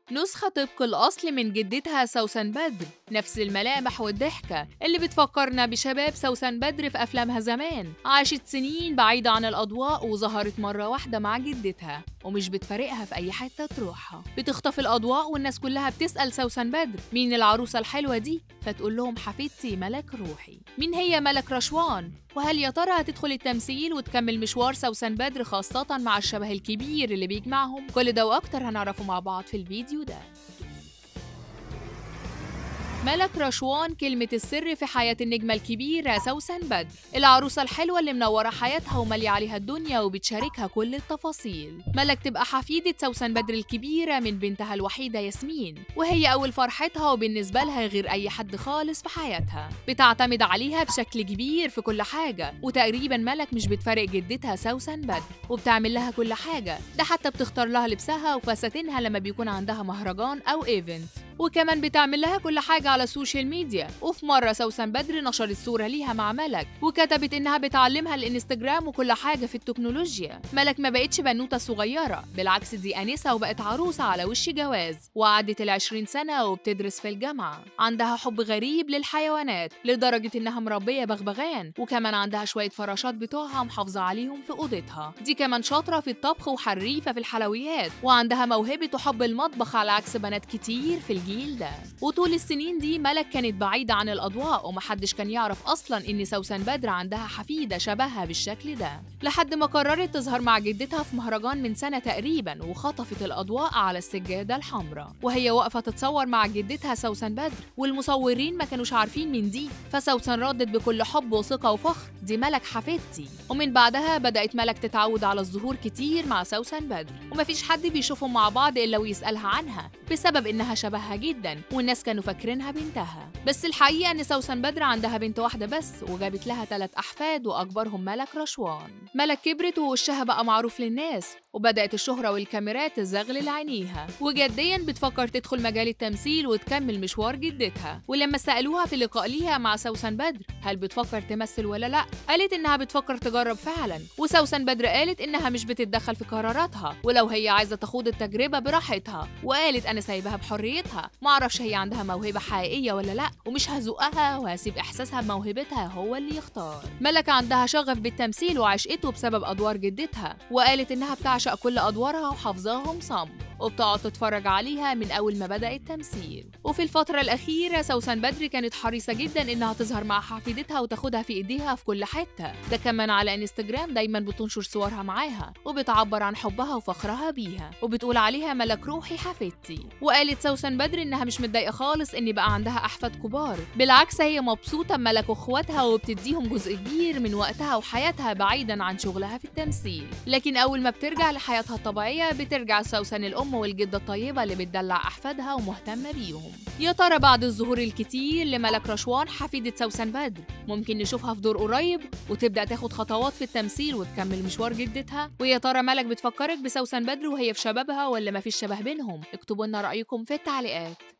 نسخة طبق الأصل من جدتها سوسن بدر نفس الملامح والضحكة اللي بتفكرنا بشباب سوسن بدر في أفلامها زمان عاشت سنين بعيدة عن الأضواء وظهرت مرة واحدة مع جدتها ومش بتفارقها في أي حتة تروحها بتخطف الأضواء والناس كلها بتسأل سوسن بدر مين العروسة الحلوة دي فتقول لهم حفيدتي ملك روحي مين هي ملك رشوان وهل يا ترى هتدخل التمثيل وتكمل مشوار سوسن بدر خاصة مع الشبه الكبير اللي بيجمعهم كل ده وأكتر هنعرفه مع بعض في الفيديو ده ملك رشوان كلمة السر في حياة النجمة الكبيرة سوسن بدر العروسة الحلوة اللي منورة حياتها ومالية عليها الدنيا وبتشاركها كل التفاصيل ملك تبقى حفيدة سوسن بدر الكبيرة من بنتها الوحيدة ياسمين وهي أول فرحتها وبالنسبة لها غير أي حد خالص في حياتها بتعتمد عليها بشكل كبير في كل حاجة وتقريبا ملك مش بتفارق جدتها سوسن بدر وبتعمل لها كل حاجة ده حتى بتختار لها لبسها وفساتينها لما بيكون عندها مهرجان أو ايفنت وكمان بتعمل لها كل حاجة على السوشيال ميديا وفي مرة سوسن بدر نشرت صورة ليها مع ملك وكتبت إنها بتعلمها الانستجرام وكل حاجة في التكنولوجيا ملك ما بقتش بنوتة صغيرة بالعكس دي أنسة وبقت عروسة على وش جواز وعدت العشرين سنة وبتدرس في الجامعة عندها حب غريب للحيوانات لدرجة إنها مربية بغبغان وكمان عندها شوية فراشات بتوعها محافظة عليهم في أوضتها دي كمان شاطرة في الطبخ وحريفة في الحلويات وعندها موهبة وحب المطبخ على عكس بنات كتير في الجيل ده وطول السنين دي ملك كانت بعيدة عن الأضواء ومحدش كان يعرف أصلا إن سوسن بدر عندها حفيدة شبهها بالشكل ده لحد ما قررت تظهر مع جدتها في مهرجان من سنة تقريبا وخطفت الأضواء على السجادة الحمراء وهي واقفة تتصور مع جدتها سوسن بدر والمصورين ما كانوش عارفين من دي فسوسن ردت بكل حب وثقة وفخر دي ملك حفيدتي ومن بعدها بدأت ملك تتعود على الظهور كتير مع سوسن بدر ومفيش حد بيشوفهم مع بعض إلا ويسألها عنها بسبب إنها شبهها جدا والناس كانوا فاكرينها بنتها بس الحقيقة إن سوسن بدر عندها بنت واحدة بس وجابت لها ثلاث أحفاد وأكبرهم ملك رشوان ملك كبرت ووشها بقى معروف للناس وبدأت الشهرة والكاميرات تزغلل عينيها وجديا بتفكر تدخل مجال التمثيل وتكمل مشوار جدتها ولما سألوها في لقاء ليها مع سوسن بدر هل بتفكر تمثل ولا لا قالت إنها بتفكر تجرب فعلا وسوسن بدر قالت إنها مش بتتدخل في قراراتها ولو هي عايزة تخوض التجربة براحتها وقالت أنا سايبها بحريتها معرفش هي عندها موهبة حقيقية ولا لا ومش هزقها وهسيب إحساسها بموهبتها هو اللي يختار ملك عندها شغف بالتمثيل وعشقته بسبب أدوار جدتها وقالت إنها بتعشق كل أدوارها وحافظاهم صم وبتقعد تتفرج عليها من أول ما بدأ التمثيل وفي الفترة الأخيرة سوسن بدري كانت حريصة جدا إنها تظهر مع حفيدتها وتاخدها في إيديها في كل حتة ده كمان على انستجرام دايما بتنشر صورها معاها وبتعبر عن حبها وفخرها بيها وبتقول عليها ملك روحي حفيدتي وقالت سوسن بدري إنها مش متضايقة خالص إن بقى عندها أحفاد كبار بالعكس هي مبسوطة بملك وإخواتها وبتديهم جزء كبير من وقتها وحياتها بعيدا عن شغلها في التمثيل لكن أول ما بترجع لحياتها الطبيعية بترجع سوسن الأم والجدة الطيبة اللي بتدلع أحفادها ومهتمة بيهم يا ترى بعد الظهور الكتير لملك رشوان حفيدة سوسن بدر ممكن نشوفها في دور قريب وتبدأ تاخد خطوات في التمثيل وتكمل مشوار جدتها ويا ترى ملك بتفكرك بسوسن بدر وهي في شبابها ولا مفيش شبه بينهم اكتبوا لنا رأيكم في التعليقات